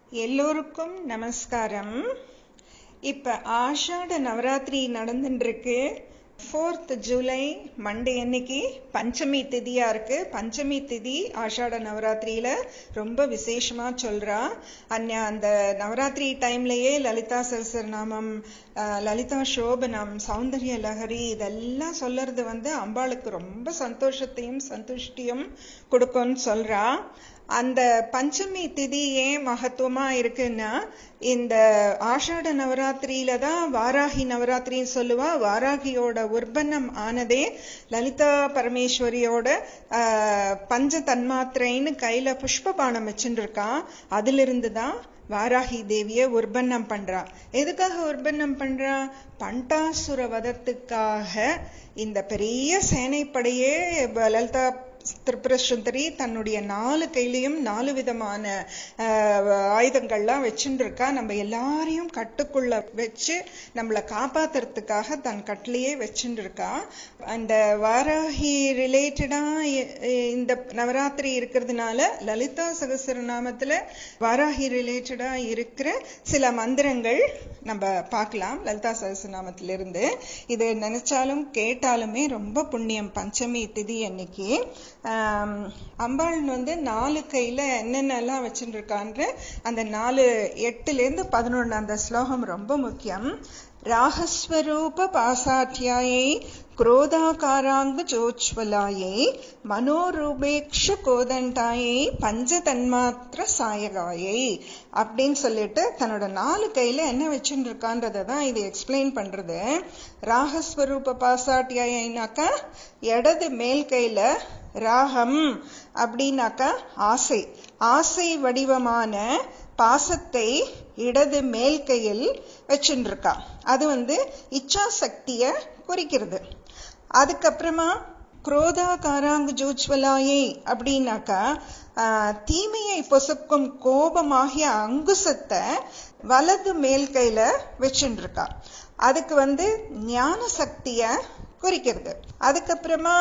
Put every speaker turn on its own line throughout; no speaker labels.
எல்லோருக்கும் நமஸ்காரம் இப்ப ஆஷாட நவராத்திரி நடந்துட்டு இருக்கு ஃபோர்த் ஜூலை மண்டே அன்னைக்கு பஞ்சமி திதியா இருக்கு பஞ்சமி திதி ஆஷாட நவராத்திரியில ரொம்ப விசேஷமா சொல்றா அந்ந அந்த நவராத்திரி டைம்லயே லலிதா சகசரநாமம் அஹ், லலிதா சோபனம் சௌந்தர்ய லஹரி இதெல்லாம் சொல்லறது வந்து அம்பாளுக்கு ரொம்ப சந்தோஷத்தையும் சந்துஷ்டியும் கொடுக்கும்னு சொல்றா அந்த பஞ்சமி திதி ஏன் மகத்துவமா இருக்குன்னா இந்த ஆஷாட நவராத்திரியில தான் வாராகி நவராத்திரின்னு சொல்லுவா வாராகியோட உற்பன்னம் ஆனதே லலிதா பரமேஸ்வரியோட ஆஹ், பஞ்ச தன்மாத்திரைன்னு கையில புஷ்பபானம் வச்சுட்டு இருக்கா அதிலிருந்து தான் வாராகி தேவிய உற்பன்னம் பண்றா எதுக்காக உற்பன்னம் பண்றா பண்டாசுர வதத்துக்காக இந்த பெரிய சேனைப்படையே ப- லலிதா திரிபுர சுந்தரி தன்னுடைய நாலு கையிலையும் நாலு விதமான ஆஹ், ஆயுதங்கள்லாம் வச்சுட்டு இருக்கா நம்ம எல்லாரையும் கட்டுக்குள்ள வச்சு நம்மளை காப்பாத்துறதுக்காக தன் கட்டிலேயே வச்சுட்டு இருக்கா அந்த வாராகி ரிலேட்டடா இந்த நவராத்திரி இருக்கிறதுனால லலிதா சகசரநாமத்துல வாராகி ரிலேட்டடா இருக்கிற சில மந்திரங்கள் நம்ம பார்க்கலாம் லலிதா சகசரநாமத்திலிருந்து இது நினைச்சாலும் கேட்டாலுமே ரொம்ப புண்ணியம் பஞ்சமி திதி அன்னைக்கு ஆம், அம்பாள் வந்து நாலு கையில என்னென்னலாம் வச்சுட்டு இருக்கான்ற அந்த நாலு எட்டுல இருந்து பதினொன்னு அந்த ஸ்லோகம் ரொம்ப முக்கியம் ராகஸ்வரூப பாசாட்யாயை குரோதாகாராங்க ஜோஜ்வலாயை மனோரூபேக்ஷ கோதண்டாயை பஞ்ச தன்மாத்திர சாயகாயை அப்படின்னு சொல்லிட்டு தன்னோட நாலு கையில என்ன வச்சுட்டு இருக்கான்றதை தான் இது எக்ஸ்பிளைன் பண்றது ராகஸ்வரூப பாசாட்யாயினாக்கா இடது மேல் கையில ராகம் அப்படின்னாக்கா ஆசை ஆசை வடிவமான பாசத்தை இடது மேல் கையில் வச்சுருக்கா அது வந்து இச்சா சக்திய குறிக்கிறது அதுக்கப்புறமா குரோதா காராங்கு ஜோஜ்வலாயை அப்படின்னாக்கா ஆஹ், தீமையை பொசுக்கும் கோபமாகிய அங்குசத்தை வலது மேல் கையில வச்சுருக்கா அதுக்கு வந்து ஞான சக்திய குறிக்கிறது அதுக்கப்புறமா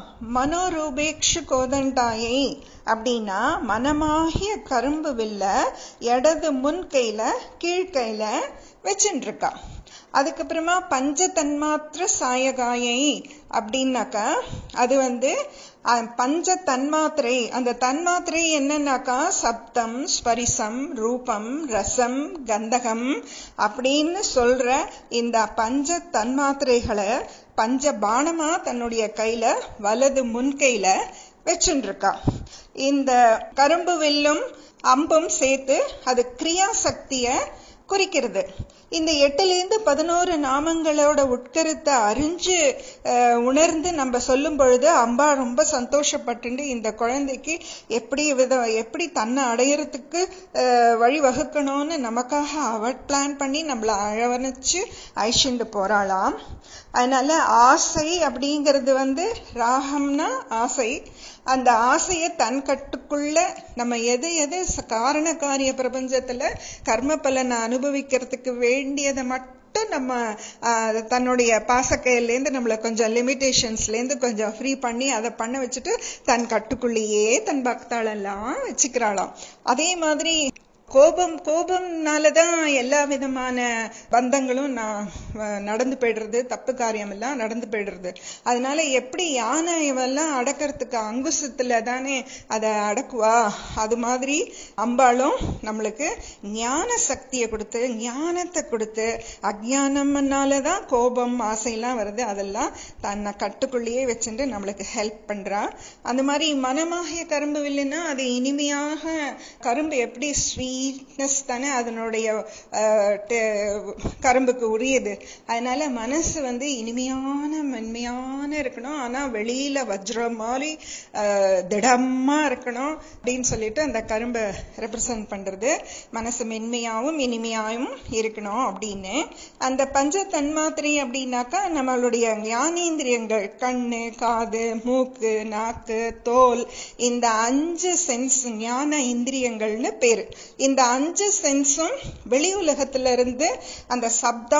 மனோரூபேக்ஷு கோதண்டாயை அப்படின்னா மனமாகிய கரும்பு வில்ல இடது முன் கையில கீழ்கையில வச்சுட்டு இருக்கா அதுக்கப்புறமா பஞ்ச தன்மாத்திர சாயகாயை அப்படின்னாக்கா அது வந்து அஹ், பஞ்ச தன்மாத்திரை அந்த தன்மாத்திரை என்னன்னாக்கா சப்தம் ஸ்பரிசம் ரூபம் ரசம் கந்தகம் அப்படின்னு சொல்ற இந்த பஞ்ச தன்மாத்திரைகளை பஞ்ச பானமா தன்னுடைய கையில வலது முன் கையில வச்சுட்டு இருக்கா இந்த கரும்பு வில்லும் அம்பும் சேர்த்து அது கிரியா சக்திய குறிக்கிறது இந்த எட்டுல இருந்து பதினோரு நாமங்களோட உட்கருத்தை அறிஞ்சு அஹ், உணர்ந்து நம்ம சொல்லும் பொழுது அம்பா ரொம்ப சந்தோஷப்பட்டு இந்த குழந்தைக்கு எப்படி வித எப்படி தன்னை அடையறதுக்கு அஹ், வழி வகுக்கணும்னு நமக்காக அவ பிளான் பண்ணி நம்மள அழவணைச்சு அழிச்சுண்டு போறாளாம் அதனால ஆசை அப்படிங்கிறது வந்து ராகம்னா ஆசை அந்த ஆசையை தன் கட்டுக்குள்ள நம்ம எது எது ச- காரண காரிய பிரபஞ்சத்துல கர்ம பலனை அனுபவிக்கிறதுக்கு வேண்டியதை மட்டும் நம்ம ஆஹ், தன்னுடைய பாசக்கையிலேருந்து நம்மளை கொஞ்சம் லிமிட்டேஷன்ஸ்லேருந்து கொஞ்சம் ஃப்ரீ பண்ணி அதை பண்ண வச்சுட்டு தன் கட்டுக்குள்ளேயே தன் பக்தாளெல்லாம் வச்சுக்கிறாளாம் அதே மாதிரி கோபம் கோபம்னாலதான் எல்லா விதமான பந்தங்களும் நான் அஹ், நடந்து போயிடுறது தப்பு காரியம் எல்லாம் நடந்து போயிடுறது அதனால எப்படி யானை இவெல்லாம் அடக்கிறதுக்கு அங்குசத்துல தானே அதை அடக்குவா அது மாதிரி அம்பாளும் நம்மளுக்கு ஞான சக்தியை கொடுத்து ஞானத்தை கொடுத்து அஜானம்னாலதான் கோபம் ஆசையெல்லாம் வருது அதெல்லாம் தன்னை கட்டுக்குள்ளேயே வச்சுட்டு நம்மளுக்கு ஹெல்ப் பண்றா அந்த மாதிரி மனமாகிய கரும்பு வில்லுன்னா அது இனிமையாக கரும்பு எப்படி ஸ்வீட்னஸ் தானே அதனுடைய அஹ், டே- கரும்புக்கு உரியது அதனால மனசு வந்து இனிமையான மென்மையான இருக்கணும் ஆனா வெளியில வஜ்ரம் மாதிரி அஹ், திடமா இருக்கணும் அப்படின்னு சொல்லிட்டு அந்த கரும்பை ரெப்ரசன்ட் பண்றது மனசு மென்மையாவும் இனிமையாவும் இருக்கணும் அப்படின்னு அந்த பஞ்ச தன்மாத்திரை அப்படின்னாக்கா நம்மளுடைய ஞானேந்திரியங்கள் கண்ணு காது மூக்கு நாக்கு தோல் இந்த அஞ்சு சென்ஸ் ஞான இந்திரியங்கள்னு பேரு இந்த அஞ்சு சென்ஸும் வெளி உலகத்துல இருந்து அந்த சப்தாதி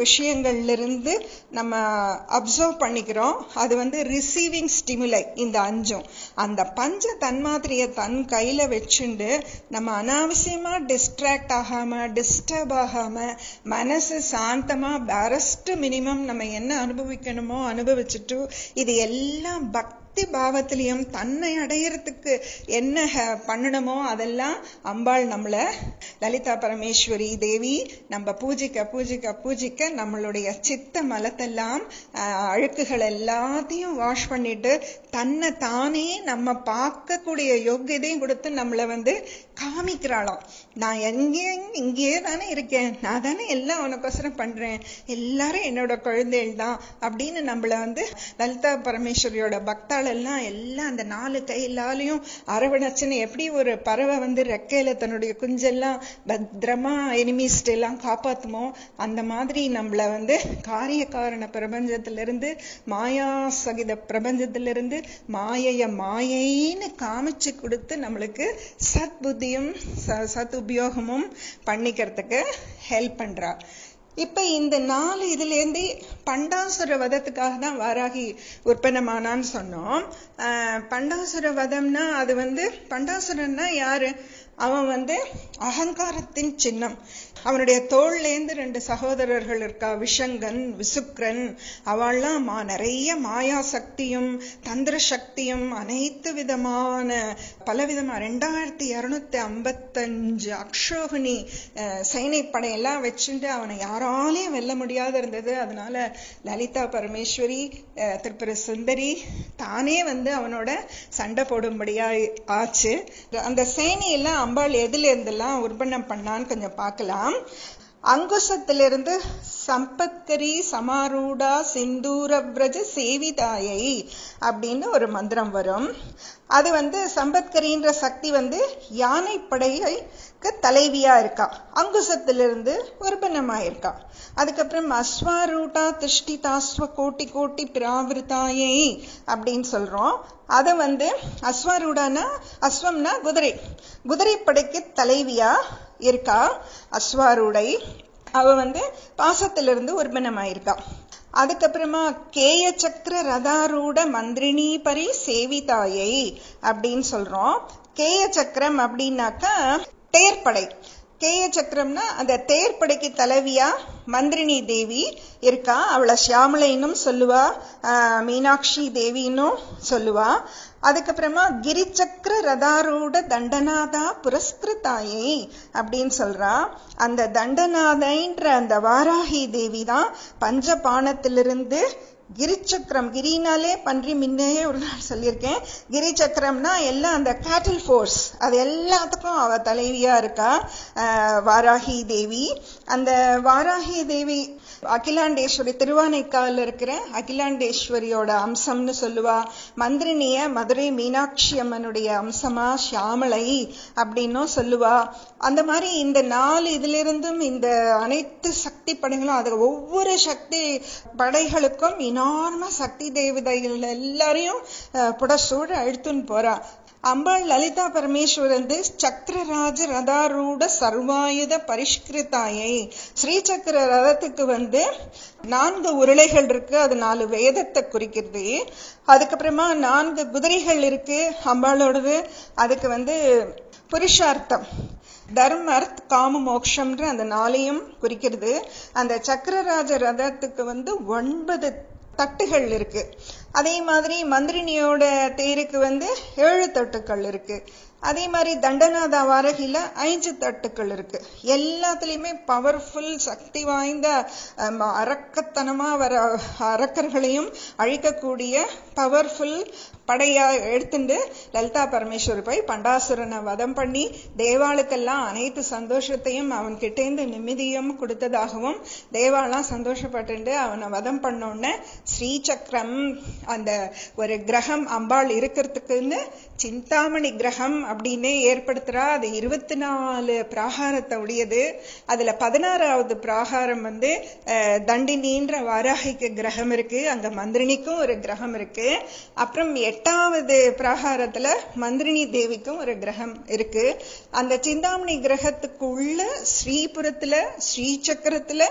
விஷயங்கள்ல இருந்து நம்ம அப்சர்வ் பண்ணிக்கிறோம் அது வந்து ரிசீவிங் ஸ்டிமுலை இந்த அஞ்சும் அந்த பஞ்ச தன்மாத்திரையை தன் கையில வச்சுண்டு நம்ம அனாவசியமா டிஸ்ட்ராக்ட் ஆகாம டிஸ்டர்ப் ஆகாம மனசு சாந்தமா பேரஸ்ட் மினிமம் நம்ம என்ன அனுபவிக்கணுமோ அனுபவிச்சுட்டு இது எல்லாம் பக்தி பாவத்திலையும் தன்னை அடையறதுக்கு என்ன ஹ- பண்ணணுமோ அதெல்லாம் அம்பாள் நம்மள லலிதா பரமேஸ்வரி தேவி நம்ம பூஜிக்க பூஜிக்க பூஜிக்க நம்மளுடைய சித்த மலத்தெல்லாம் அஹ், அழுக்குகள் எல்லாத்தையும் வாஷ் பண்ணிட்டு தன்னை தானே நம்ம பார்க்கக்கூடிய யோக்கியதையும் கொடுத்து நம்மள வந்து காமிக்கிறாளாம் நான் எங்கேயே இங்கேயே தானே இருக்கேன் நான் தானே எல்லாம் உனக்கோசரம் பண்றேன் எல்லாரும் என்னோட குழந்தைகள் தான் அப்படின்னு நம்மள வந்து லலிதா பரமேஸ்வரியோட பக்தாள் எல்லாம் எல்லாம் அந்த நாலு கையிலாலையும் அரவணைச்சுன்னு எப்படி ஒரு பறவை வந்து ரெக்கையில தன்னுடைய குஞ்செல்லாம் பத்திரமா எனிமிஸ்ட் எல்லாம் காப்பாத்துமோ அந்த மாதிரி நம்மள வந்து காரிய காரண பிரபஞ்சத்திலிருந்து மாயா சகித பிரபஞ்சத்திலிருந்து மாயைய மாயைன்னு காமிச்சு கொடுத்து நம்மளுக்கு சத் புத்தியும் ச- சத் உபயோகமும் பண்ணிக்கிறதுக்கு ஹெல்ப் பண்றா இப்ப இந்த நாலு இதுல இருந்து பண்டாசுர வதத்துக்காக தான் வாராகி உற்பத்தமானான்னு சொன்னோம் ஆஹ் பண்டாசுர வதம்னா அது வந்து பண்டாசுரன்னா யாரு அவன் வந்து அகங்காரத்தின் சின்னம் அவனுடைய தோள்ல இருந்து ரெண்டு சகோதரர்கள் இருக்கா விஷங்கன் விசுக்ரன் அவள்லாம் மா நிறைய மாயா சக்தியும் தந்திர சக்தியும் அனைத்து விதமான பலவிதமா ரெண்டாயிரத்தி இருநூத்தி ஐம்பத்தஞ்சு அக்ஷோகினி அஹ், சைனைப்படையெல்லாம் வச்சுட்டு அவனை யாராலையும் வெல்ல முடியாத இருந்தது அதனால லலிதா பரமேஸ்வரி அஹ், திரிபுர சுந்தரி தானே வந்து அவனோட சண்டை போடும்படியா ஆச்சு அந்த சேனையெல்லாம் அம்பாள் எதுல இருந்தெல்லாம் உற்பத்தம் பண்ணான்னு கொஞ்சம் பார்க்கலாம் அங்குசத்திலிருந்து சம்பத்கரி சமாரூடா சிந்தூரவ்ரஜ சேவிதாயை அப்படின்னு ஒரு மந்திரம் வரும் அது வந்து சம்பத்கரின்ற சக்தி வந்து யானை படைக்கு தலைவியா இருக்கா அங்குசத்திலிருந்து உற்பத்தமாயிருக்கா அதுக்கப்புறம் அஸ்வாரூட்டா திருஷ்டிதாஸ்வ கோட்டி கோட்டி பிராவிருத்தாயை அப்படின்னு சொல்றோம் அதை வந்து அஸ்வாரூடானா அஸ்வம்னா குதிரை குதிரை படைக்கு தலைவியா இருக்கா அஸ்வாரூடை அவ வந்து பாசத்திலிருந்து உற்பத்தமாயிருக்கா அதுக்கப்புறமா கேய சக்கர ரதாரூட மந்திரினி பரி சேவிதாயை அப்படின்னு சொல்றோம் கேய சக்கரம் அப்படின்னாக்கா தேர்ப்படை கேய சக்கரம்னா அந்த தேர்ப்படைக்கு தலைவியா மந்திரினி தேவி இருக்கா அவளை சியாமலைன்னும் சொல்லுவா ஆஹ் மீனாட்சி தேவின்னும் சொல்லுவா அதுக்கப்புறமா கிரிச்சக்கர ரதாரூட தண்டநாதா புரஸ்கிருதாயை அப்படின்னு சொல்றா அந்த தண்டநாதைன்ற அந்த வாராகி தேவி தான் பஞ்சபானத்திலிருந்து கிரிச்சக்கரம் கிரினாலே பன்றி முன்னையே ஒரு நாள் சொல்லியிருக்கேன் கிரி சக்கரம்னா எல்லாம் அந்த கேட்டில் ஃபோர்ஸ் அது எல்லாத்துக்கும் அவ தலைவியா இருக்கா ஆஹ் வாராகி தேவி அந்த வாராகி தேவி அகிலாண்டேஸ்வரி திருவானைக்காவில் இருக்கிற அகிலாண்டேஸ்வரியோட அம்சம்னு சொல்லுவா மந்திரினிய மதுரை மீனாட்சி அம்மனுடைய அம்சமா ஷியாமளை அப்படின்னும் சொல்லுவா அந்த மாதிரி இந்த நாலு இதிலிருந்தும் இந்த அனைத்து சக்தி படைகளும் அது ஒவ்வொரு சக்தி படைகளுக்கும் இனார்ம சக்தி தேவதைகள் எல்லாரையும் அஹ், புடசூழ அழுத்துன்னு போறா அம்பாள் லலிதா பரமேஸ்வர் வந்து சக்கரராஜ ரதாரூட சர்வாயுத பரிஷ்கிருதாயை ஸ்ரீசக்கர ரதத்துக்கு வந்து நான்கு உருளைகள் இருக்கு அது நாலு வேதத்தை குறிக்கிறது அதுக்கப்புறமா நான்கு குதிரைகள் இருக்கு அம்பாளோடது அதுக்கு வந்து புருஷார்த்தம் தர்ம அர்த் காம மோக்ஷம்ன்ற அந்த நாளையும் குறிக்கிறது அந்த சக்கரராஜ ரதத்துக்கு வந்து ஒன்பது தட்டுகள் இருக்கு அதே மாதிரி மந்திரினியோட தேருக்கு வந்து ஏழு தட்டுக்கள் இருக்கு அதே மாதிரி தண்டநாத வாரகில ஐந்து தட்டுக்கள் இருக்கு எல்லாத்துலயுமே பவர்ஃபுல் சக்தி வாய்ந்த ஆம், அரக்கத்தனமா வர அரக்கர்களையும் அழிக்கக்கூடிய பவர்ஃபுல் படையா எடுத்துட்டு லலிதா பரமேஸ்வரி போய் பண்டாசுரனை வதம் பண்ணி தேவாளுக்கெல்லாம் அனைத்து சந்தோஷத்தையும் அவன் கிட்டேந்து நிம்மதியும் கொடுத்ததாகவும் தேவாலாம் சந்தோஷப்பட்டு அவனை வதம் பண்ணோன்னு ஸ்ரீசக்கரம் அந்த ஒரு கிரகம் அம்பாள் இருக்கிறதுக்குன்னு சிந்தாமணி கிரகம் அப்படின்னே ஏற்படுத்துறா அது இருபத்தி நாலு பிராகாரத்தை உடையது அதுல பதினாறாவது பிராகாரம் வந்து அஹ், தண்டினின்ற வாராகிக்கு கிரகம் இருக்கு அங்க மந்திரினிக்கும் ஒரு கிரகம் இருக்கு அப்புறம் எட்டாவது பிராகாரத்துல மந்திரினி தேவிக்கும் ஒரு கிரகம் இருக்கு அந்த சிந்தாமணி கிரகத்துக்குள்ள ஸ்ரீபுரத்துல ஸ்ரீசக்கரத்துல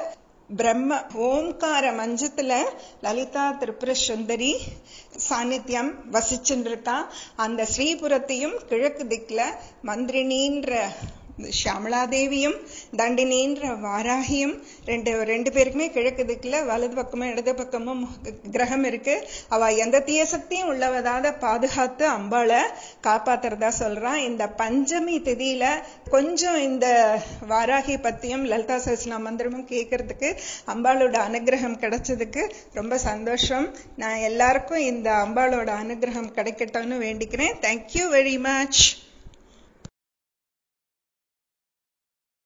பிரம்ம ஓம்கார மஞ்சத்துல லலிதா திரிபுர சுந்தரி சாநித்தியம் வசிச்சுட்டு இருக்கா அந்த ஸ்ரீபுரத்தையும் கிழக்கு திக்குல மந்திரினின்ற ஷியாமலாதேவியும் தண்டினின்ற வாராகியும் ரெண்டு ரெண்டு பேருக்குமே கிழக்கு திக்குல வலது பக்கமும் இடது பக்கமும் கிரகம் இருக்கு அவ எந்த தீய சக்தியும் உள்ளவதாத பாதுகாத்து அம்பாளை காப்பாத்துறதா சொல்றான் இந்த பஞ்சமி திதியில கொஞ்சம் இந்த வாராகி பத்தியும் லலிதா சஹஸ்ரநாம மந்திரமும் கேட்கறதுக்கு அம்பாளோட அனுகிரகம் கிடைச்சதுக்கு ரொம்ப சந்தோஷம் நான் எல்லாருக்கும் இந்த அம்பாளோட அனுகிரகம் கிடைக்கட்டும்னு வேண்டிக்கிறேன் தேங்க்யூ வெரி மச்